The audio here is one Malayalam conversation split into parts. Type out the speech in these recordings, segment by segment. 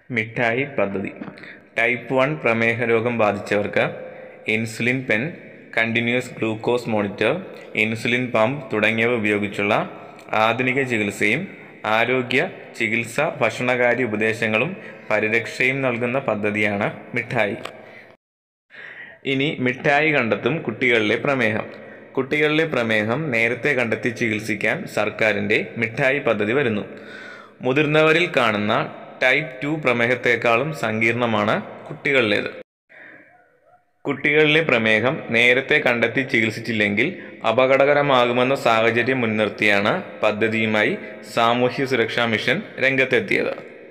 മിഠായി പദ്ധതി ടൈപ്പ് വൺ പ്രമേഹ രോഗം ബാധിച്ചവർക്ക് insulin pen continuous glucose monitor insulin pump തുടങ്ങിയവ ഉപയോഗിച്ചുള്ള ആധുനിക ചികിത്സയും ആരോഗ്യ ചികിത്സ ഭക്ഷണകാര്യ ഉപദേശങ്ങളും പരിരക്ഷയും നൽകുന്ന പദ്ധതിയാണ് മിഠായി ഇനി മിഠായി കണ്ടെത്തും കുട്ടികളിലെ പ്രമേഹം കുട്ടികളിലെ പ്രമേഹം നേരത്തെ കണ്ടെത്തി ചികിത്സിക്കാൻ സർക്കാരിൻ്റെ മിഠായി പദ്ധതി വരുന്നു മുതിർന്നവരിൽ കാണുന്ന ടൈപ്പ് ടു പ്രമേഹത്തെക്കാളും സങ്കീർണമാണ് കുട്ടികളിലേത് കുട്ടികളിലെ പ്രമേഹം നേരത്തെ കണ്ടെത്തി ചികിത്സിച്ചില്ലെങ്കിൽ അപകടകരമാകുമെന്ന സാഹചര്യം മുൻനിർത്തിയാണ് പദ്ധതിയുമായി സാമൂഹ്യ സുരക്ഷാ മിഷൻ രംഗത്തെത്തിയത്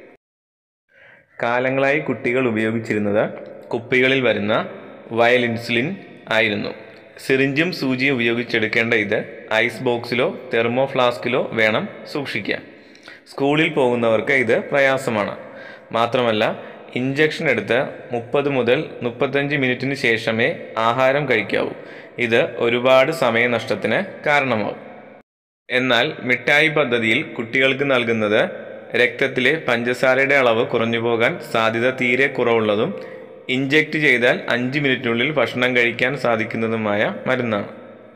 കാലങ്ങളായി കുട്ടികൾ ഉപയോഗിച്ചിരുന്നത് കുപ്പികളിൽ വരുന്ന വയൽ ഇൻസുലിൻ ആയിരുന്നു സിറിഞ്ചും സൂചിയും ഉപയോഗിച്ചെടുക്കേണ്ട ഇത് ഐസ് ബോക്സിലോ തെർമോ ഫ്ലാസ്കിലോ വേണം സൂക്ഷിക്കാൻ സ്കൂളിൽ പോകുന്നവർക്ക് ഇത് പ്രയാസമാണ് മാത്രമല്ല ഇഞ്ചക്ഷൻ എടുത്ത് മുപ്പത് മുതൽ മുപ്പത്തഞ്ച് മിനിറ്റിന് ശേഷമേ ആഹാരം കഴിക്കാവൂ ഇത് ഒരുപാട് സമയനഷ്ടത്തിന് കാരണമാകും എന്നാൽ മിഠായി പദ്ധതിയിൽ കുട്ടികൾക്ക് നൽകുന്നത് രക്തത്തിലെ പഞ്ചസാരയുടെ അളവ് കുറഞ്ഞു പോകാൻ സാധ്യത തീരെ കുറവുള്ളതും ഇഞ്ചെക്റ്റ് ചെയ്താൽ അഞ്ച് മിനിറ്റിനുള്ളിൽ ഭക്ഷണം കഴിക്കാൻ സാധിക്കുന്നതുമായ മരുന്നാണ്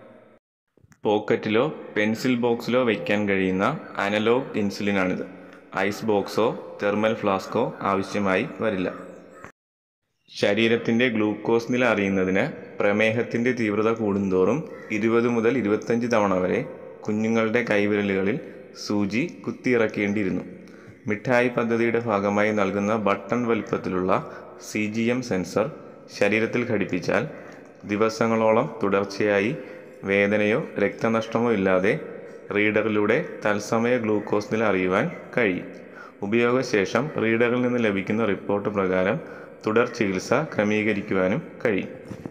പോക്കറ്റിലോ പെൻസിൽ ബോക്സിലോ വയ്ക്കാൻ കഴിയുന്ന അനലോഗ് ഇൻസുലിനാണിത് ഐസ് ബോക്സോ തെർമൽ ഫ്ലാസ്കോ ആവശ്യമായി വരില്ല ശരീരത്തിൻ്റെ ഗ്ലൂക്കോസ് നില അറിയുന്നതിന് പ്രമേഹത്തിൻ്റെ തീവ്രത കൂടുന്തോറും ഇരുപത് മുതൽ ഇരുപത്തഞ്ച് തവണ വരെ കുഞ്ഞുങ്ങളുടെ കൈവിരലുകളിൽ സൂചി കുത്തിയിറക്കേണ്ടിയിരുന്നു മിഠായി പദ്ധതിയുടെ ഭാഗമായി നൽകുന്ന ബട്ടൺ വലിപ്പത്തിലുള്ള സി ജി എം സെൻസർ ശരീരത്തിൽ ഘടിപ്പിച്ചാൽ ദിവസങ്ങളോളം തുടർച്ചയായി വേദനയോ രക്തനഷ്ടമോ ഇല്ലാതെ റീഡറിലൂടെ തത്സമയ ഗ്ലൂക്കോസ് നില അറിയുവാൻ കഴിയും ഉപയോഗശേഷം റീഡറിൽ നിന്ന് ലഭിക്കുന്ന റിപ്പോർട്ട് പ്രകാരം തുടർ ചികിത്സ ക്രമീകരിക്കുവാനും കഴിയും